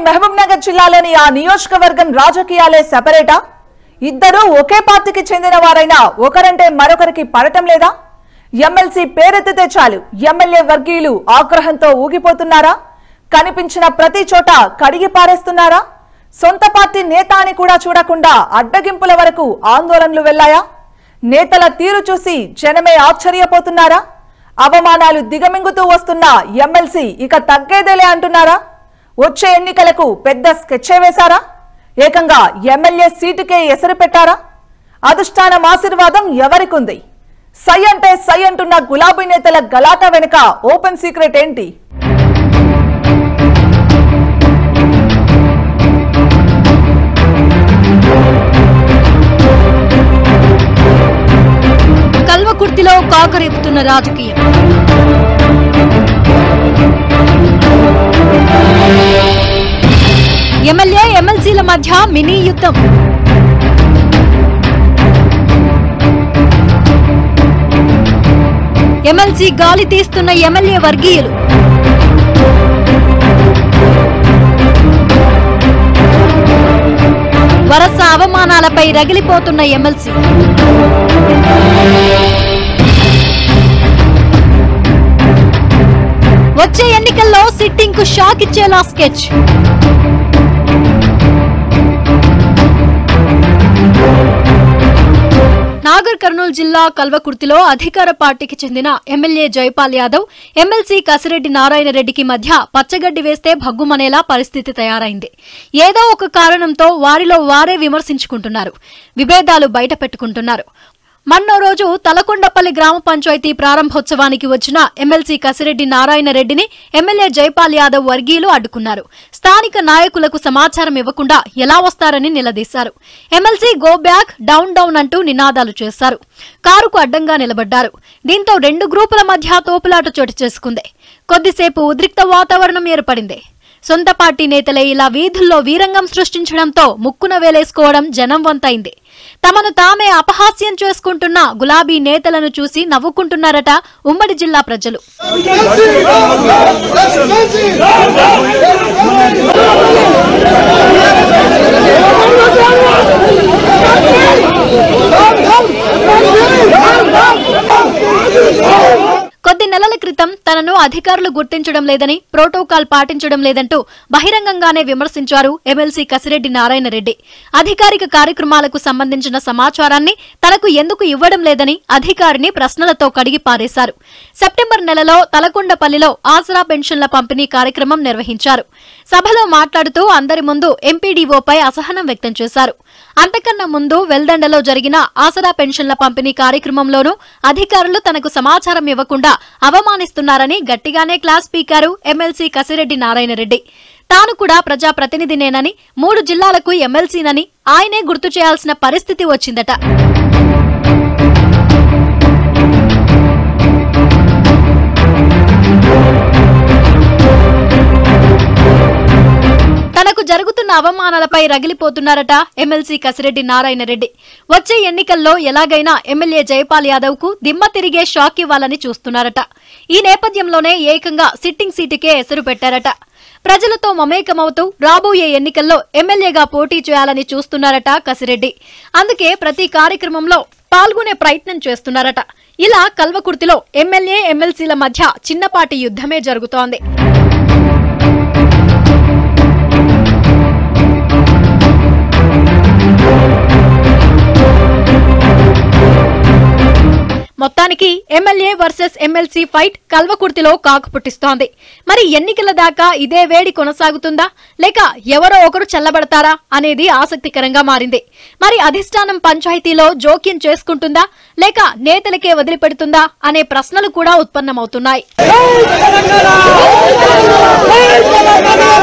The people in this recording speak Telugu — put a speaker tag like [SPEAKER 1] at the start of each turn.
[SPEAKER 1] మహబూబ్ నగర్ జిల్లాలోని ఆ నియోజకవర్గం రాజకీయాలే సెపరేటా ఇద్దరూ ఒకే పార్టీకి చెందిన వారైనా ఒకరంటే మరొకరికి పడటం లేదా ఎమ్మెల్సీ పేరెత్తితే చాలు ఎమ్మెల్యే వర్గీయులు ఆగ్రహంతో ఊగిపోతున్నారా కనిపించిన ప్రతి చోట కడిగి పారేస్తున్నారా సొంత పార్టీ నేత అని కూడా చూడకుండా అడ్డగింపుల వరకు ఆందోళనలు వెళ్లాయా నేతల తీరు చూసి జనమే ఆశ్చర్యపోతున్నారా అవమానాలు దిగమింగుతూ వస్తున్న ఎమ్మెల్సీ ఇక తగ్గేదేలే అంటున్నారా వచ్చే ఎన్నికలకు పెద్ద స్కెచ్చే వేశారా ఏకంగా ఎమ్మెల్యే సీటుకే ఎసరు పెట్టారా అధిష్టానం ఆశీర్వాదం ఎవరికుంది సై అంటే సై అంటున్న గులాబీ నేతల గలాటా వెనుక ఓపెన్ సీక్రెట్ ఏంటి
[SPEAKER 2] కల్వకుర్తిలో కాకరేపుతున్న రాజకీయం ఎమ్మెల్యే ఎమ్మెల్సీల మధ్య మినీ యుద్ధం ఎమ్మెల్సీ గాలి తీస్తున్న ఎమ్మెల్యే వర్గీయులు వరస అవమానాలపై రగిలిపోతున్న ఎమ్మెల్సీ వచ్చే ఎన్నికల్లో సిట్టింగ్ కు షాక్ ఇచ్చేలా స్కెచ్ నాగర్ కర్నూలు జిల్లా కల్వకుర్తిలో అధికార పార్టీకి చెందిన ఎమ్మెల్యే జైపాల్ యాదవ్ ఎమ్మెల్సీ కసిరెడ్డి నారాయణ రెడ్డికి మధ్య పచ్చగడ్డి వేస్తే భగ్గుమనేలా పరిస్థితి తయారైంది ఏదో ఒక కారణంతో వారిలో వారే విమర్శించుకుంటున్నారు విభేదాలు బయట పెట్టుకుంటున్నారు మన్నో రోజు తలకొండపల్లి గ్రామ పంచాయతీ ప్రారంభోత్సవానికి వచ్చిన ఎమ్మెల్సీ కసిరెడ్డి నారాయణ రెడ్డిని ఎమ్మెల్యే జైపాల్ యాదవ్ వర్గీయులు అడ్డుకున్నారు స్థానిక నాయకులకు సమాచారం ఇవ్వకుండా ఎలా వస్తారని నిలదీశారు MLC go back down down అంటూ నినాదాలు చేశారు కారుకు అడ్డంగా నిలబడ్డారు దీంతో రెండు గ్రూపుల మధ్య తోపులాట చోటు చేసుకుంది కొద్దిసేపు ఉద్రిక్త వాతావరణం ఏర్పడింది సొంత పార్టీ నేతలే ఇలా వీధుల్లో వీరంగం సృష్టించడంతో ముక్కున వేలేసుకోవడం జనం వంతైంది తమను తామే అపహాస్యం చేసుకుంటున్న గులాబీ నేతలను చూసి నవ్వుకుంటున్నారట ఉమ్మడి జిల్లా ప్రజలు కొద్ది నెలల క్రితం తనను అధికారులు గుర్తించడం లేదని ప్రోటోకాల్ పాటించడం లేదంటూ బహిరంగంగానే విమర్శించారు ఎమ్మెల్సీ కసిరెడ్డి నారాయణ రెడ్డి అధికారిక కార్యక్రమాలకు సంబంధించిన సమాచారాన్ని తనకు ఎందుకు ఇవ్వడం లేదని అధికారిని ప్రశ్నలతో కడిగి పారేశారు సెప్టెంబర్ నెలలో తలకొండపల్లిలో ఆసరా పెన్షన్ల పంపిణీ కార్యక్రమం నిర్వహించారు సభలో మాట్లాడుతూ అందరి ముందు ఎంపీడీఓపై అసహనం వ్యక్తం చేశారు అంతకన్నా ముందు వెల్దండలో జరిగిన ఆసరా పెన్షన్ల పంపిణీ కార్యక్రమంలోనూ అధికారులు తనకు సమాచారం ఇవ్వకుండా అవమానిస్తున్నారని గట్టిగానే class speaker MLC Kasireddy Narayana Reddy తాను కూడా ప్రజాప్రతినిధినేనని మూడు జిల్లాలకు ఎమ్మెల్సీనని ఆయనే గుర్తు చేయాల్సిన పరిస్థితి వచ్చిందట తనకు జరుగుతున్న అవమానాలపై రగిలిపోతున్నారట ఎమ్మెల్సీ కసిరెడ్డి నారాయణ రెడ్డి వచ్చే ఎన్నికల్లో ఎలాగైనా ఎమ్మెల్యే జయపాల్ యాదవ్ కు దిమ్మ తిరిగే షాక్ ఇవ్వాలని చూస్తున్నారట ఈ నేపథ్యంలోనే ఏకంగా సిట్టింగ్ సీటుకే ఎసరు పెట్టారట ప్రజలతో మమేకమవుతూ రాబోయే ఎన్నికల్లో ఎమ్మెల్యేగా పోటీ చేయాలని చూస్తున్నారట కసిరెడ్డి అందుకే ప్రతి కార్యక్రమంలో పాల్గొనే ప్రయత్నం చేస్తున్నారట ఇలా కల్వకుర్తిలో ఎమ్మెల్యే ఎమ్మెల్సీల మధ్య చిన్నపాటి యుద్ధమే జరుగుతోంది మొత్తానికి ఎమ్మెల్యే వర్సెస్ ఎమ్మెల్సీ ఫైట్ కల్వకుర్తిలో కాకు పుట్టిస్తోంది మరి ఎన్నికల దాకా ఇదే వేడి కొనసాగుతుందా లేక ఎవరో ఒకరు చల్లబడతారా అనేది ఆసక్తికరంగా మారింది మరి అధిష్టానం పంచాయతీలో జోక్యం చేసుకుంటుందా లేక నేతలకే వదిలిపెడుతుందా అనే ప్రశ్నలు కూడా ఉత్పన్నమవుతున్నాయి
[SPEAKER 3] తెలంగాణ